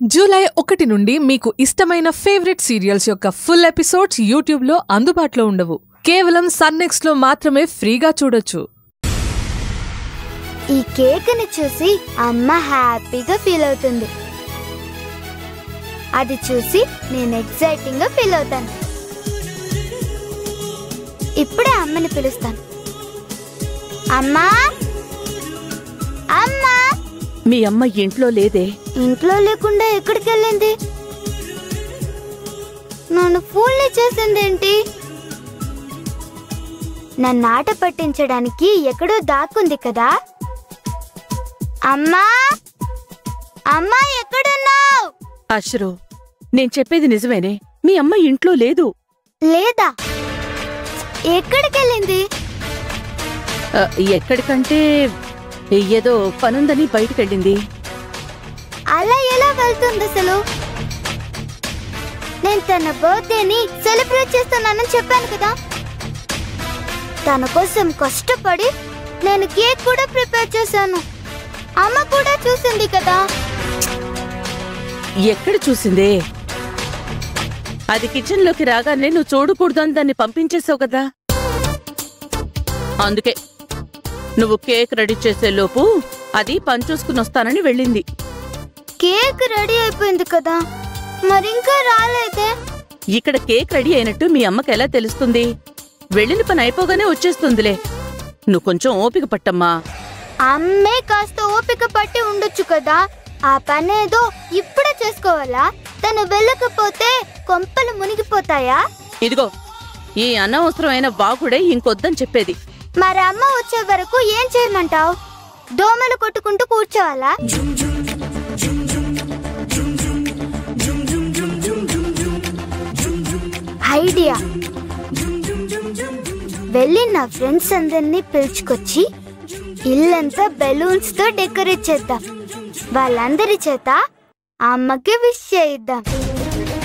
July ఒకటి నుండి మీకు ఇష్టమైన ఫేవరెట్ సీరియల్స్ యొక్క ఫుల్ ఎపిసోడ్స్ యూట్యూబ్లో అందుబాటులో ఉండవు కేవలం సన్నెక్స్లో మాత్రమే ఫ్రీగా చూడొచ్చు ఈ కేక్ని చూసి అమ్మ హ్యాపీగా ఫీల్ అవుతుంది అది చూసి నేను ఎగ్జైటింగ్ గా ఫీల్ అవుతాను ఇప్పుడే అమ్మని పిలుస్తాను అమ్మా అమ్మా మీ అమ్మ ఇంట్లో లేదే ఇంట్లో లేకుండా ఎక్కడికి వెళ్ళింది నన్ను ఫూల్ని చేసిందేంటి నన్ను ఆట పట్టించడానికి ఎక్కడో దాక్కుంది కదా అమ్మా అమ్మా ఎక్కడున్నావు అశ్రు నేను చెప్పేది నిజమేనే మీ అమ్మ ఇంట్లో లేదు లేదా ఎక్కడికి వెళ్ళింది ఆ, ఎక్కడికంటే ఏదో పనుందని బయటకెళ్ళింది అలా ఎలా వెళ్తుంది అసలు నేను తన బర్త్డేని సెలబ్రేట్ చేస్తున్నానని చెప్పాను కదా తన కోసం కష్టపడి నేను కేక్ కూడా ప్రిపేర్ చేశాను అమ్మ కూడా చూసింది కదా ఎక్కడ చూసిందే అది కిచెన్లోకి రాగానే నువ్వు చూడకూడదని దాన్ని పంపించేసావు కదా అందుకే నువ్వు కేక్ రెడీ చేసే లోపు అది పని చూసుకుని వస్తానని వెళ్ళింది కేక్ రెడీ అయిపోయింది కదా మరి ఇంకా రాలేదే ఇక్కడ కేక్ రెడీ అయినట్టు మీ అమ్మకి ఎలా తెలుస్తుంది వెళ్ళిన పని అయిపోగానే వచ్చేస్తుందిలే నువ్వు కొంచెం ఓపిక పట్టమ్మా అమ్మే కాస్త ఓపిక పట్టి ఉండొచ్చు కదా ఆ పని ఏదో ఇప్పుడే చేసుకోవాలా తను వెళ్ళకపోతే కొంపలు మునిగిపోతాయా ఇదిగో ఈ అనవసరమైన వాగుడే ఇంకొద్దని చెప్పేది మరి అమ్మ వచ్చే వరకు ఏం చేయమంటావు దోమలు కొట్టుకుంటూ కూర్చోవాలా ఐడియా వెళ్ళి నా ఫ్రెండ్స్ అందరినీ పిలుచుకొచ్చి ఇల్లంతా బెలూన్స్ తో డెకరేట్ చేద్దాం వాళ్ళందరి చేత ఆ అమ్మకి విష్ చేయిద్దాం